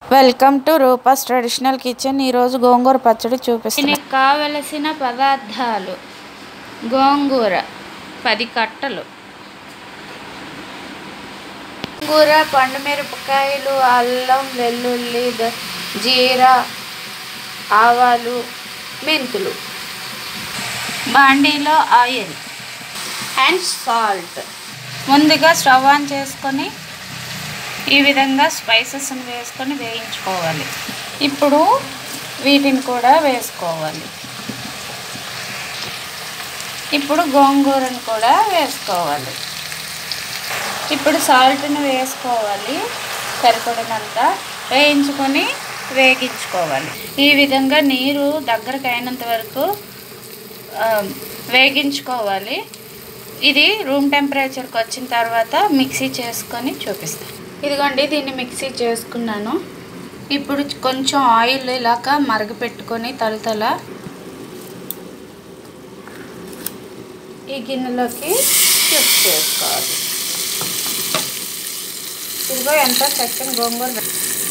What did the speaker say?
welcome to Rupa's traditional kitchen ఈరోజు గోంగూర పచ్చడి చూపిస్తాను దీనికి కావలసిన పదార్థాలు గోంగూర పది కట్టలు గోంగూర పండుమిరపకాయలు అల్లం వెల్లుల్లి ద- జీరా ఆవాలు మెంతులు బాండీలో ఆయిల్ అండ్ సాల్ట్ ముందుగా స్టవ్ ఆన్ చేసుకొని ఈ విధంగా స్పైసెస్ని వేసుకొని వేయించుకోవాలి ఇప్పుడు వీటిని కూడా వేసుకోవాలి ఇప్పుడు గోంగూరను కూడా వేసుకోవాలి ఇప్పుడు సాల్ట్ని వేసుకోవాలి సరిపడినంత వేయించుకొని వేగించుకోవాలి ఈ విధంగా నీరు దగ్గరకు అయినంత వరకు ఆ, వేగించుకోవాలి ఇది రూమ్ టెంపరేచర్కి వచ్చిన తర్వాత మిక్సీ చేసుకొని చూపిస్తాను ఇదిగోండి దీన్ని మిక్సీ చేసుకున్నాను ఇప్పుడు కొంచెం ఆయిల్ ఇలాగా మరగపెట్టుకొని తలతల ఈ గిన్నెలోకి షిఫ్ట్ చేసుకోవాలి ఇదిగో ఎంత చక్కని గోంగూర